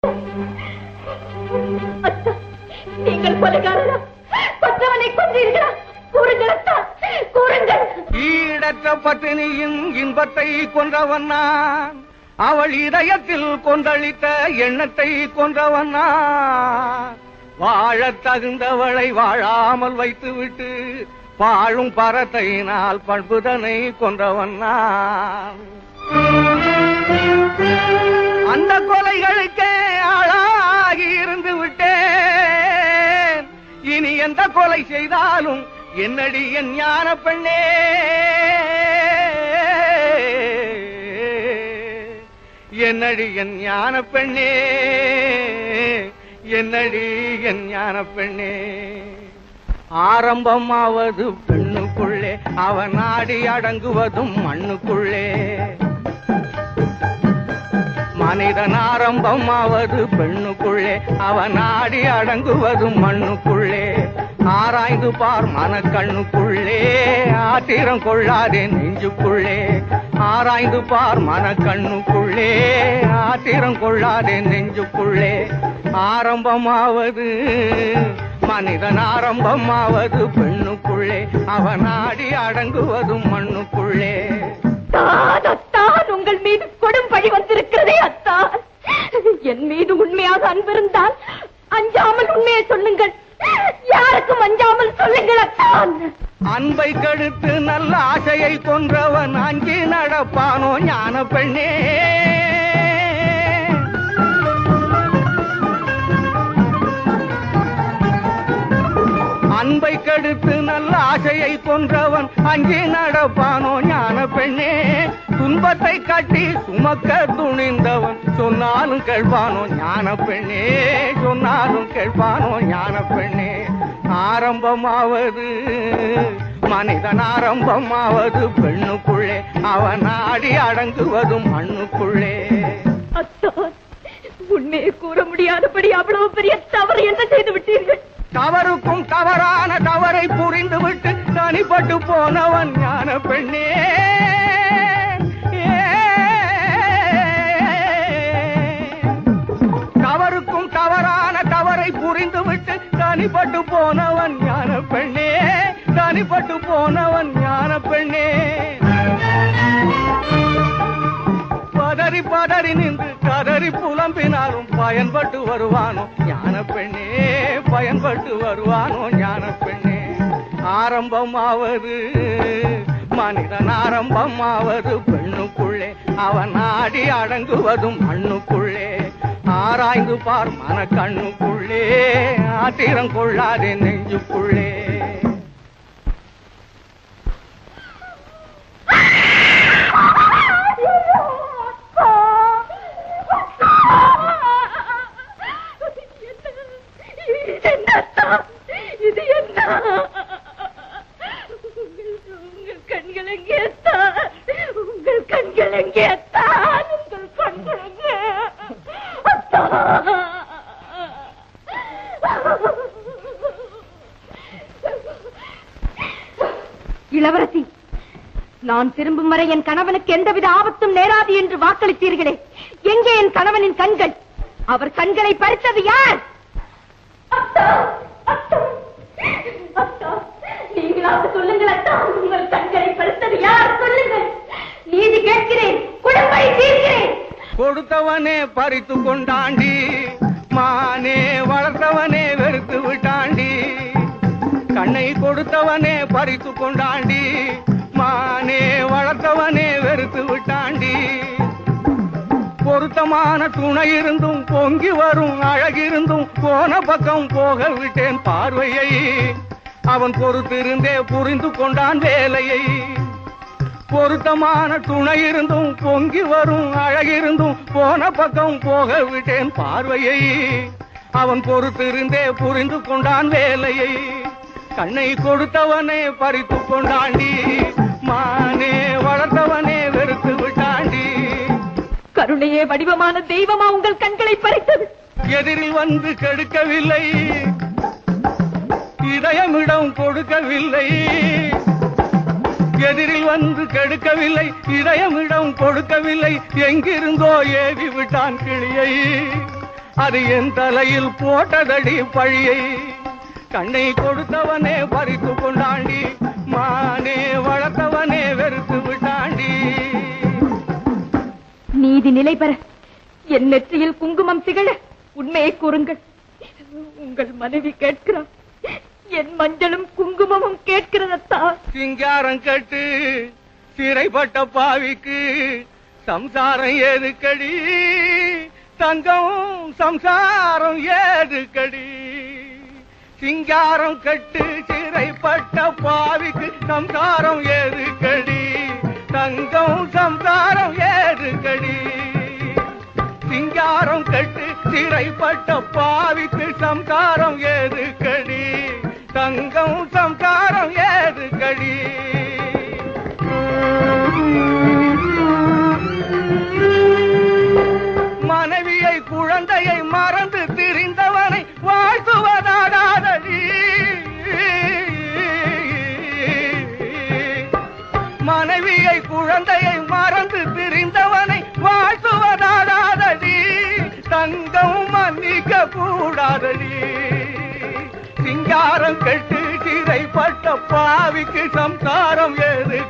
அத்தா, நீங்கள் கொலைகாரரா கொற்றவனை கொன்றீர்களா கூறுங்கள் அத்தா கூறுங்கள் ஈடற்ற பட்டினியின் இன்பத்தை கொன்றவன் நான் அவள் இதயத்தில் கொந்தளித்த எண்ணத்தை கொன்றவன் நான் வாழத் தகுந்தவளை வாழாமல் வைத்துவிட்டு வாழும் பரத்தையினால் பண்புதனை கொன்றவன் நான் அந்த கொலைகளுக்கே ஆளாகி இருந்து விட்டேன் இனி எந்த கொலை செய்தாலும் என்னடி என் ஞான பெண்ணே என்னடி என் ஞான பெண்ணே என்னடி என் ஞான பெண்ணே ஆரம்பமாவது பெண்ணுக்குள்ளே அவன் நாடி அடங்குவதும் மண்ணுக்குள்ளே மனிதன் ஆரம்பமாவது பெண்ணுக்குள்ளே அவன் நாடி அடங்குவதும் மண்ணுக்குள்ளே ஆராய்ந்து பார் மனக்கண்ணுக்குள்ளே ஆத்திரம் கொள்ளாதே நெஞ்சுக்குள்ளே ஆராய்ந்து பார் மனக்கண்ணுக்குள்ளே ஆத்திரம் கொள்ளாதே நெஞ்சுக்குள்ளே ஆரம்பமாவது மனிதன் ஆரம்பமாவது பெண்ணுக்குள்ளே அவன் நாடி அடங்குவதும் மண்ணுக்குள்ளே அத்தான், அத்தான் உங்கள் மீது கொடும் பழி வந்திருக்கிறதே அத்தான் என் மீது உண்மையாக அன்பிருந்தால் அஞ்சாமல் உண்மையை சொல்லுங்கள் யாருக்கும் அஞ்சாமல் சொல்லுங்கள் அத்தான் அன்பை கெடுத்து நல்ல ஆசையை கொன்றவன் அஞ்சி நடப்பானோ ஞான பெண்ணே அன்பை கெடுத்து நல்ல ஆசையை கொன்றவன் அஞ்சி நடப்பானோ ஞான பெண்ணே துன்பத்தை கட்டி சுமக்க துணிந்தவன் சொன்னாலும் கேட்பானோ ஞான பெண்ணே சொன்னாலும் கேட்பானோ ஞான பெண்ணே ஆரம்பமாவது மனிதன் ஆரம்பமாவது பெண்ணுக்குள்ளே அவன் ஆடி அடங்குவதும் மண்ணுக்குள்ளே அத்தான் உண்மையை கூற முடியாதபடி அவ்வளவு பெரிய தவறு என்ன செய்து விட்டீர்கள் தவறுக்கும் தவறான தவறை புரிந்துவிட்டு தனிப்பட்டு போனவன் ஞான பெண்ணே தவறுக்கும் தவறான தவறை புரிந்துவிட்டு தனிப்பட்டு போனவன் ஞான பெண்ணே தனிப்பட்டு போனவன் ஞான பெண்ணே பதறி பதறி நின்று கதறி புலம்பினாலும் பயன்பட்டு வருவானோ ஞான பெண்ணே பயன்பட்டு வருவானோ ஞான பெண்ணே ஆரம்பமாவது மனிதன் ஆரம்பமாவது பெண்ணுக்குள்ளே அவன் ஆடி அடங்குவதும் மண்ணுக்குள்ளே ஆராய்ந்து பார் மன கண்ணுக்குள்ளே ஆத்திரம் கொள்ளாதே நெஞ்சுக்குள்ளே இது என்ன அத்தான்? இது என்ன உங்கள் உங்கள் கண்கள் எங்கே அத்தான்? உங்கள் கண்கள் எங்கே அத்தான்? உங்கள் கண்கள் எங்கே இளவரசி நான் திரும்பும் வரை என் கணவனுக்கு எந்தவித ஆபத்தும் நேராது என்று வாக்களித்தீர்களே எங்கே என் கணவனின் கண்கள் அவர் கண்களை பறித்தது யார் அத்தா, அத்தா, அத்தா, நீங்களாவது சொல்லுங்கள் அத்தா உங்கள் கண்களை பறித்தது யார் சொல்லுங்கள் நீதி கேட்கிறேன் குடும்பை தீர்க்கிறேன் கொடுத்தவனே பறித்து கொண்டாண்டி மானே வளர்த்தவனே வெறுத்து விட்டாண்டி கண்ணை கொடுத்தவனே பறித்து கொண்டாண்டி மானே வளர்த்தவனே வெறுத்து விட்டாண்டி பொருத்தமான துணை இருந்தும் பொங்கி வரும் அழகிருந்தும் போன பக்கம் போக விட்டேன் பார்வையை அவன் பொறுத்திருந்தே புரிந்து கொண்டான் வேலையை பொருத்தமான துணை இருந்தும் பொங்கி வரும் அழகிருந்தும் போன பக்கம் போக விட்டேன் பார்வையை அவன் பொறுத்திருந்தே புரிந்து கொண்டான் வேலையை கண்ணை கொடுத்தவனே பறித்து கொண்டாண்டி மானே வளர்த்தவனே வெறுத்து விட்டாண்டி கருணையே வடிவமான தெய்வமா உங்கள் கண்களை பறித்தது எதிரில் வந்து கெடுக்கவில்லை இதயமிடம் கொடுக்கவில்லை எதிரில் வந்து கெடுக்கவில்லை இதயமிடம் கொடுக்கவில்லை எங்கிருந்தோ ஏவி விட்டான் கிளியை அது என் தலையில் போட்டதடி பழியை கண்ணை கொடுத்தவனே பறித்து கொண்டாண்டி மானே வளர்த்தவனே வெறுத்து விட்டாண்டி நீதி நிலை பெற என் நெற்றியில் குங்குமம் திகழ உண்மையை கூறுங்கள் உங்கள் மனைவி கேட்கிறார் என் மஞ்சளும் குங்குமமும் கேட்கிறதத்தா சிங்காரம் கட்டு சிறைப்பட்ட பாவிக்கு சம்சாரம் ஏதுக்கடி தங்கம் சம்சாரம் ஏதுக்கடி சிங்காரம் கட்டு சிறைப்பட்ட பாவிக்கு சம்சாரம் ஏதுக்கடி தங்கம் சம்சாரம் ஏதுக்கடி சிங்காரம் கட்டு சிறைப்பட்ட பாவிக்கு சம்சாரம் ஏதுக்கடி தங்கம் சம்சாரம் ஏதுக்கடி மனைவியை குழந்தையை மறந்து திரிந்தவனை வாழ்த்துவதாடாதடி மனைவியை குழந்தையை மறந்து திரிந்தவனை வாழ்த்துவதாடாதடி தங்கம் மன்னிக்க கூடாதடி சிங்காரம் கட்டு சிறைப்பட்ட பாவிக்கு சம்சாரம் ஏது